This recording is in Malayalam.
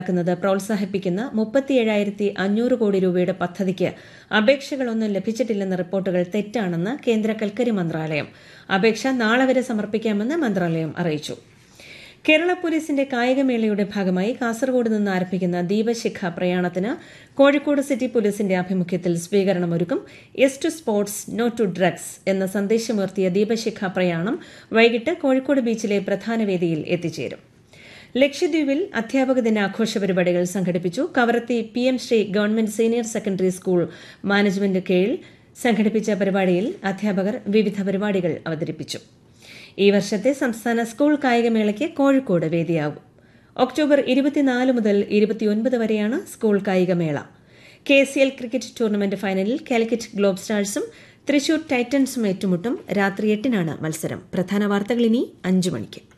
ക്കുന്നത് പ്രോത്സാഹിപ്പിക്കുന്ന മുപ്പത്തിയേഴായിരത്തി അഞ്ഞൂറ് കോടി രൂപയുടെ പദ്ധതിക്ക് അപേക്ഷകളൊന്നും ലഭിച്ചിട്ടില്ലെന്ന റിപ്പോർട്ടുകൾ തെറ്റാണെന്ന് കേന്ദ്ര കൽക്കരി മന്ത്രാലയം അപേക്ഷ നാളെ വരെ സമർപ്പിക്കാമെന്ന് മന്ത്രാലയം അറിയിച്ചു കേരള പോലീസിന്റെ കായികമേളയുടെ ഭാഗമായി കാസർഗോഡ് നിന്ന് ആരംഭിക്കുന്ന ദീപശിഖ പ്രയാണത്തിന് കോഴിക്കോട് സിറ്റി പോലീസിന്റെ ആഭിമുഖ്യത്തിൽ സ്വീകരണമൊരുക്കും yes to sports no to drugs എന്ന സന്ദേശമുയർത്തിയ ദീപശിഖ പ്രയാണം വൈകിട്ട് കോഴിക്കോട് ബീച്ചിലെ പ്രധാന വേദിയിൽ എത്തിച്ചേരും ലക്ഷദ്വീപിൽ അധ്യാപക ദിനാഘോഷ പരിപാടികൾ സംഘടിപ്പിച്ചു Kavaratti P M Shri government senior secondary school management കീഴിൽ സംഘടിപ്പിച്ച പരിപാടിയിൽ അധ്യാപകർ വിവിധ പരിപാടികൾ അവതരിപ്പിച്ചു ഈ വർഷത്തെ സംസ്ഥാന സ്കൂൾ കായികമേളയ്ക്ക് കോഴിക്കോട് വേദിയാകും ഒക്ടോബർ ഇരുപത്തിനാല് മുതൽ ഇരുപത്തിയൊൻപത് വരെയാണ് സ്കൂൾ കായികമേള K C L cricket tournament ഫൈനലിൽ കാലിക്കറ്റ് ഗ്ലോബ് സ്റ്റാർസും തൃശൂർ ടൈറ്റൻസും ഏറ്റുമുട്ടും രാത്രി എട്ടിനാണ് മത്സരം പ്രധാന വാർത്തകൾ ഇനി അഞ്ചു മണിക്ക്